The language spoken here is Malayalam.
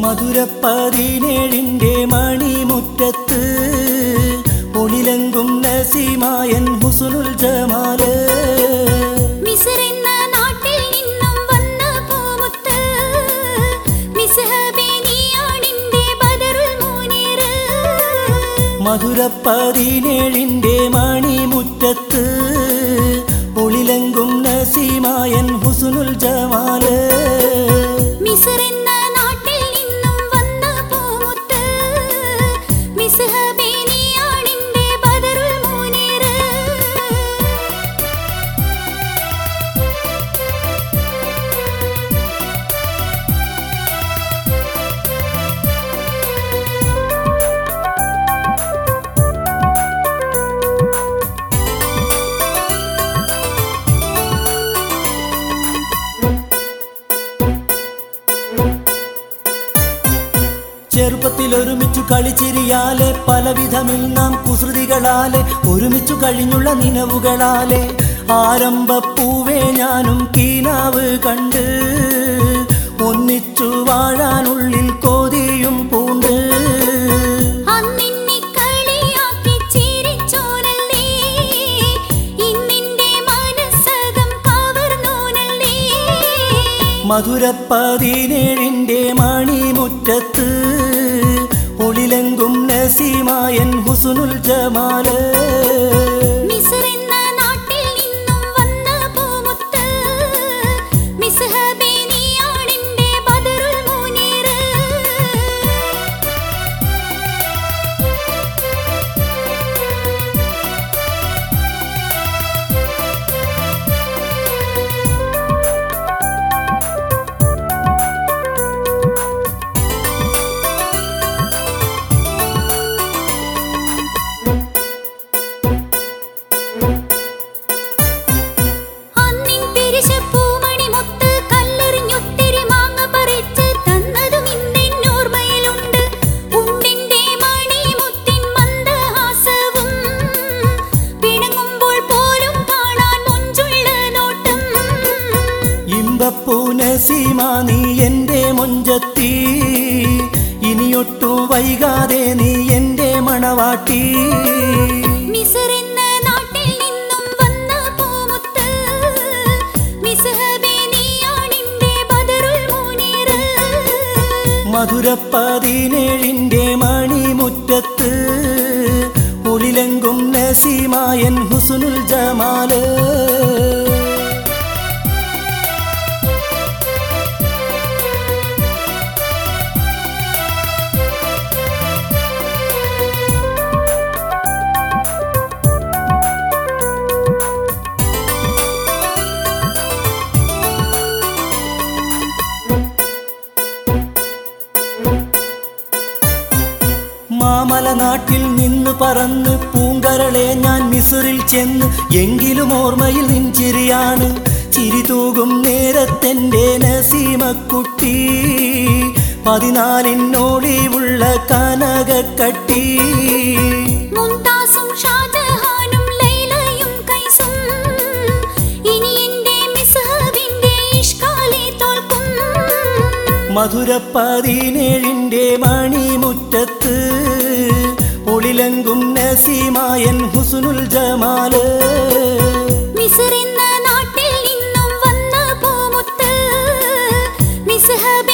മധുര പതിനേഴിൻ്റെ മണിമുറ്റത്ത് ഒളിലെങ്കും നസീമായൻ ഹുസുനുൽ ജമാല് മിസ്രെന്ന നാട്ടിൽ നിന്നും വന്ന പൂമുത്ത് മിസ്ഹബേ നീയാണിന്റെ ബദറുൽ മുനീർ മധുര പതിനേഴിൻ്റെ മണിമുറ്റത്ത് ഒളിലെങ്കും നസീമായൻ ഹുസുനുൽ ജമാല് മിസ്രെന്ന നാട്ടിൽ നിന്നും വന്ന പൂമുത്ത് മിസ്ഹബേ നീയാണിന്റെ ബദറുൽ മുനീർ ചെറുപ്പത്തിൽ ഒരുമിച്ചു കളിച്ചിരിയാലെ പലവിധമിൽ നാം കുസൃതികളാലെ ഒരുമിച്ചു കഴിഞ്ഞുള്ള നിലവുകളാലെ ആരംഭപ്പൂവേ ഞാനും കീനാവ് കണ്ട് ഒന്നിച്ചു വാഴാനുള്ളിൽ കോതിയും പൂണ്ട് അന്നിന്നെ കളിയാക്കി ചിരിച്ചോനല്ലേ ഇന്നിന്റെ മനസ്സകം കവർന്നോനല്ലേ മധുര പതിനേഴിൻ്റെ മണിമുറ്റത്ത് ഒളിലെങ്കും നസീമായൻ ഹുസുനുൽ ജമാല് മിസ്രെന്ന നാട്ടിൽ നിന്നും വന്ന പൂമുത്ത് മിസ്ഹബേ നീയാണെന്റെ ബദറുൽ മുനീർ അന്നിൻ പിരിശപ്പൂമണി മുത്ത് കല്ലെറിഞ്ഞൊത്തിരി മാങ്ങ പറിച്ച് തന്നതും ഇന്നെന്നോർമ്മയിലുണ്ട് ഉണ്ടിന്റെ മണിമുത്തിൻ മന്ദഹാസവും പിണങ്ങുമ്പോൾ പോലും കാണാൻ മുഞ്ചുള്ള നോട്ടം ഇമ്പപ്പൂ നസീമ നീ എൻ്റെ മൊഞ്ചത്തി ഇനിയൊട്ടും വൈകാതെ നീ എൻ്റെ മണവാട്ടി മിസ്രെന്ന നാട്ടിൽ നിന്നും വന്ന പൂമുത്ത് മിസ്ഹബേ നീയാണെന്റെ ബദറുൽ മുനീർ മധുര പതിനേഴിൻ്റെ മണിമുറ്റത്ത് ഒളിലെങ്കും നസീമായൻ ഹുസുനുൽ ജമാല് മാമല നാട്ടിൽ നിന്ന് പറന്ന് പൂങ്കരളെ ഞാൻ മിസുറിൽ ചെന്ന് എങ്കിലും ഓർമ്മയിൽ നിൻ ചിരിയാണ് ചിരി തൂകും നേരത്തെൻ്റെ നസീമക്കുട്ടി പതിനാലിനോളിവുള്ള കനകക്കട്ടി മുംതാസും ഷാജഹാനും ലൈലയും കൈസും ഇനി എന്റെ മിസ്ഹബിന്റെ ഇഷ്കാലെ തോൽക്കും മധുര പതിനേഴിൻ്റെ മണിമുറ്റത്ത് ഒളിലെങ്കും നസീമായൻ ഹുസുനുൽ ജമാല് മിസ്രെന്ന നാട്ടിൽ നിന്നും വന്ന പൂമുത്ത് മിസ്ഹബേ